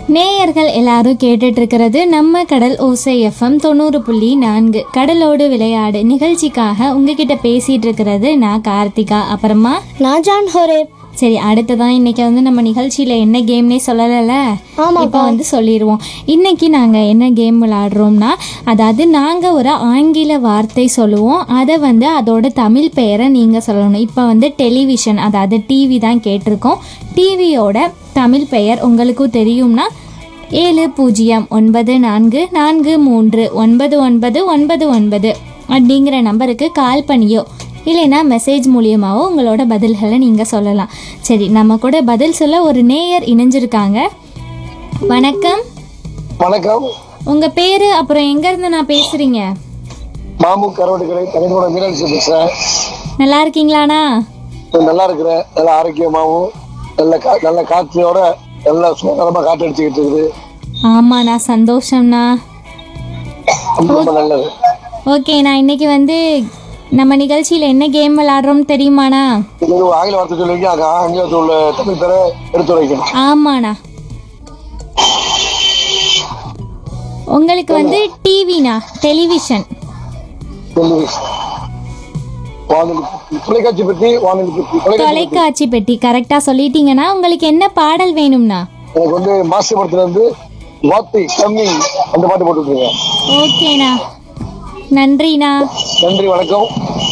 நேயர்கள் எல்லாரும் கேட்டுட்டு இருக்கிறது நம்ம கடல் ஓசை எஃப்எம் தொண்ணூறு புள்ளி நான்கு கடலோடு விளையாடு நிகழ்ச்சிக்காக உங்ககிட்ட பேசிட்டு இருக்கிறது நான் கார்த்திகா அப்புறமா நான் ஜான் ஹோரேப் சரி அடுத்ததான் இன்னைக்கு வந்து நம்ம நிகழ்ச்சியில என்ன கேம்னே சொல்லலைல ஆமாப்பா. இப்போ வந்து சொல்லிடுவோம் இன்னைக்கு நாங்க என்ன கேம் விளையாடுறோம்னா அதாவது நாங்க ஒரு ஆங்கில வார்த்தை சொல்லுவோம் அதை வந்து அதோட தமிழ் பெயரை நீங்க சொல்லணும் இப்போ வந்து டெலிவிஷன் அதாவது டிவி தான் கேட்டிருக்கோம் டிவியோட தமிழ் பெயர் உங்களுக்கும் தெரியும்னா ஏழு பூஜ்ஜியம் ஒன்பது நான்கு நான்கு மூன்று ஒன்பது ஒன்பது ஒன்பது ஒன்பது அப்படிங்கிற நம்பருக்கு கால் பண்ணியோ இல்லைன்னா மெசேஜ் மூலியமாவோ உங்களோட பதில்களை நீங்கள் சொல்லலாம் சரி நம்ம கூட பதில் சொல்ல ஒரு நேயர் இணைஞ்சிருக்காங்க வணக்கம் வணக்கம் உங்கள் பேர் அப்புறம் எங்கேருந்து நான் பேசுகிறீங்க மாமு கரோடு கடை தனித்தோட மீனாட்சி பேசுறேன் நல்லா இருக்கீங்களாண்ணா நான் நல்லா இருக்கிறேன் நல்லா ஆரோக்கியமாகவும் நல்ல கா நல்ல காற்றையோட நல்லா சுதந்திரமா காற்று அடிச்சுக்கிட்டு இருக்குது ஆமாண்ணா சந்தோஷம்ண்ணா ரொம்ப ரொம்ப நல்லது ஓகே நான் இன்னைக்கு வந்து நம்ம நிகழ்ச்சியில் என்ன கேம் விளாட்றோம் தெரியுமாண்ணா இது ஒரு ஆங்கில வார்த்தை சொல்லுவீங்க அது ஆங்கிலத்தில் உள்ள தமிழ் பேரை எடுத்து வைக்கணும் ஆமாண்ணா உங்களுக்கு வந்து டிவிண்ணா டெலிவிஷன் டெலிவிஷன் வானொலி பெட்டி. தொலைக்காட்சி பற்றி வானொலி பற்றி தொலைக்காட்சி தொலைக்காட்சி பெட்டி கரெக்டாக சொல்லிட்டீங்கன்னா உங்களுக்கு என்ன பாடல் வேணும்ண்ணா எனக்கு வந்து மாசி படத்துல இருந்து வார்த்தை கம்மி அந்த பாட்டு போட்டு விட்டுருங்க ஓகேண்ணா நன்றிண்ணா நன்றி வணக்கம்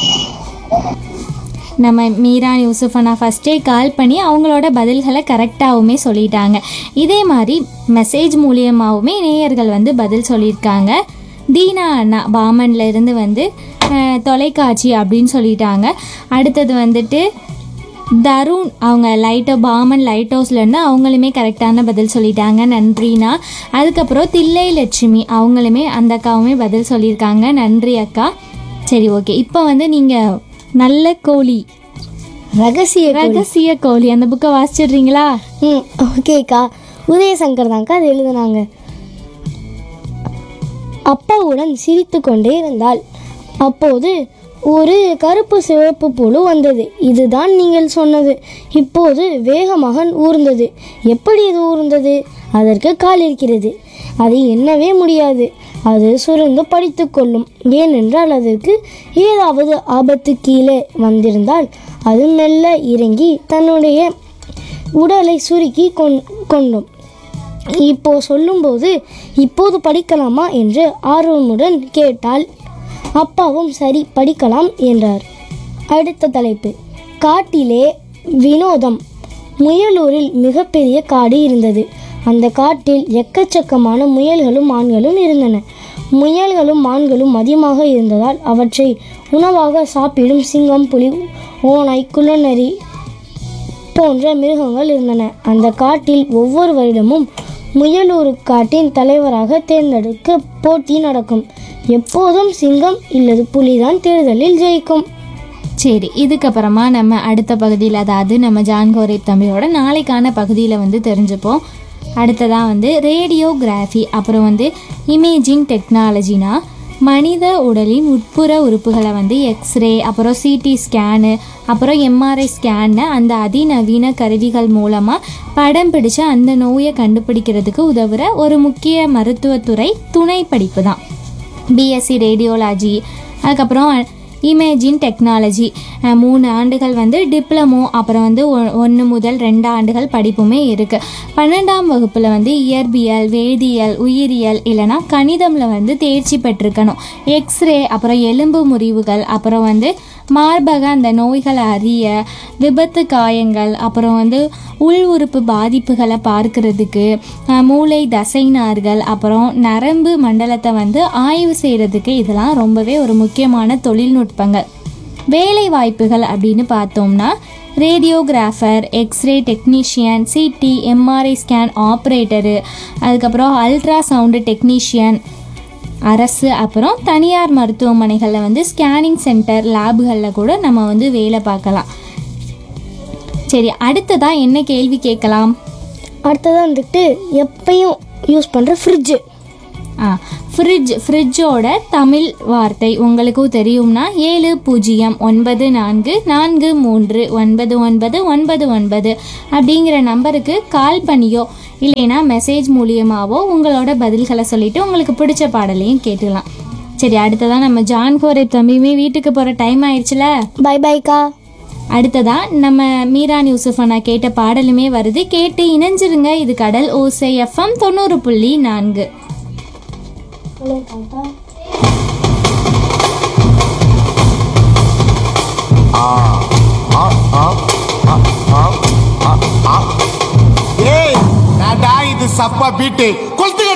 நம்ம மீரான் யூசுஃப் அண்ணா ஃபஸ்ட்டே கால் பண்ணி அவங்களோட பதில்களை கரெக்டாகவுமே சொல்லிட்டாங்க இதே மாதிரி மெசேஜ் மூலியமாகவுமே நேயர்கள் வந்து பதில் சொல்லியிருக்காங்க தீனா அண்ணா பாமன்ல இருந்து வந்து அஹ், தொலைக்காட்சி அப்படின்னு சொல்லிட்டாங்க அடுத்தது வந்துட்டு தருண் அவங்க லைட்டோ பாமன் லைட் ஹவுஸ்லேருந்து அவங்களுமே கரெக்டான பதில் சொல்லிட்டாங்க நன்றிண்ணா அதுக்கப்புறம் தில்லை லட்சுமி அவங்களுமே அந்த அக்காவுமே பதில் சொல்லியிருக்காங்க நன்றி அக்கா சரி ஓகே இப்போ வந்து நீங்கள் நல்ல கோழி ரகசிய ரகசிய கோழி அந்த புக்கை வாசிச்சிடுறீங்களா ம் ஓகேக்கா உதயசங்கர் தான்க்கா அது எழுதுனாங்க அப்பாவுடன் சிரித்து கொண்டே இருந்தாள் அப்போது ஒரு கருப்பு சிவப்பு புழு வந்தது இதுதான் நீங்கள் சொன்னது இப்போது வேகமாக ஊர்ந்தது எப்படி இது ஊர்ந்தது அதற்கு கால் இருக்கிறது அது எண்ணவே முடியாது அது சுரந்து படித்துக் கொள்ளும் ஏனென்றால் அதற்கு ஏதாவது ஆபத்து கீழே வந்திருந்தால் அது மெல்ல இறங்கி தன்னுடைய உடலை சுருக்கி கொண் கொண்டோம் இப்போ சொல்லும்போது இப்போது படிக்கலாமா என்று ஆர்வமுடன் கேட்டால் அப்பாவும் சரி படிக்கலாம் என்றார் அடுத்த தலைப்பு காட்டிலே வினோதம் முயலூரில் மிகப்பெரிய காடு இருந்தது அந்த காட்டில் எக்கச்சக்கமான முயல்களும் மான்களும் இருந்தன முயல்களும் மான்களும் அதிகமாக இருந்ததால் அவற்றை உணவாக சாப்பிடும் சிங்கம் புலி ஓநாய் குள்ளநரி போன்ற மிருகங்கள் இருந்தன அந்த காட்டில் ஒவ்வொரு வருடமும் முயலூர் காட்டின் தலைவராக தேர்ந்தெடுக்க போட்டி நடக்கும் எப்போதும் சிங்கம் இல்லது புலிதான் தேர்தலில் ஜெயிக்கும் சரி இதுக்கப்புறமா நம்ம அடுத்த பகுதியில் அதாவது நம்ம ஜான்கோரை தம்பியோட நாளைக்கான பகுதியில் வந்து தெரிஞ்சுப்போம் அடுத்ததாக வந்து ரேடியோகிராஃபி அப்புறம் வந்து இமேஜிங் டெக்னாலஜினா மனித உடலின் உட்புற உறுப்புகளை வந்து எக்ஸ்ரே அப்புறம் சிடி ஸ்கேனு அப்புறம் எம்ஆர்ஐ ஸ்கேன்னு அந்த அதிநவீன கருவிகள் மூலமாக படம் பிடிச்சு அந்த நோயை கண்டுபிடிக்கிறதுக்கு உதவுற ஒரு முக்கிய மருத்துவத்துறை துணை படிப்பு தான் பிஎஸ்சி ரேடியோலாஜி அதுக்கப்புறம் இமேஜின் டெக்னாலஜி அஹ் மூணு ஆண்டுகள் வந்து டிப்ளமோ அப்புறம் வந்து ஒன்று முதல் ரெண்டு ஆண்டுகள் படிப்புமே இருக்குது பன்னெண்டாம் வகுப்பில் வந்து இயற்பியல் வேதியியல் உயிரியல் இல்லைனா கணிதமில் வந்து தேர்ச்சி பெற்றிருக்கணும் எக்ஸ்ரே அப்புறம் எலும்பு முறிவுகள் அப்புறம் வந்து மார்பக அந்த நோய்களை அறிய விபத்து காயங்கள் அப்புறம் வந்து உள் உறுப்பு பாதிப்புகளை பார்க்கறதுக்கு அஹ், மூளை தசைநார்கள் அப்புறம் நரம்பு மண்டலத்தை வந்து ஆய்வு செய்கிறதுக்கு இதெல்லாம் ரொம்பவே ஒரு முக்கியமான தொழில்நுட்பங்கள் வேலை வாய்ப்புகள் அப்படின்னு பார்த்தோம்னா radiographer x ray technician C T M R I scan operator அதுக்கப்புறம் அல்ட்ரா சவுண்டு டெக்னீஷியன் அரசு அப்புறம் தனியார் மருத்துவமனைகளில் வந்து ஸ்கேனிங் சென்டர் லேபுகளில் கூட நம்ம வந்து வேலை பார்க்கலாம் சரி அடுத்ததாக என்ன கேள்வி கேட்கலாம் அடுத்ததாக வந்துட்டு எப்பயும் யூஸ் பண்ணுற ஃப்ரிட்ஜு ஆ ஃப்ரிட்ஜ் ஃப்ரிட்ஜோட தமிழ் வார்த்தை உங்களுக்கும் தெரியும்னா ஏழு பூஜ்ஜியம் ஒன்பது நான்கு நான்கு மூன்று ஒன்பது ஒன்பது ஒன்பது ஒன்பது அப்படிங்கிற நம்பருக்கு கால் பண்ணியோ இல்லைன்னா மெசேஜ் மூலியமாவோ உங்களோட பதில்களை சொல்லிட்டு உங்களுக்கு பிடிச்ச பாடலையும் கேட்டுக்கலாம் சரி அடுத்ததான் நம்ம ஜான் கோரை தம்பியுமே வீட்டுக்கு போகிற டைம் ஆயிடுச்சுல பை பைக்கா அடுத்ததா நம்ம மீரான் யூசுஃபனா கேட்ட பாடலுமே வருது கேட்டு இணைஞ்சிருங்க இது கடல் ஓசை எஃப்எம் தொண்ணூறு புள்ளி நான்கு ஏய் நாடா இது சப்பா பீட்டு கொளுத்து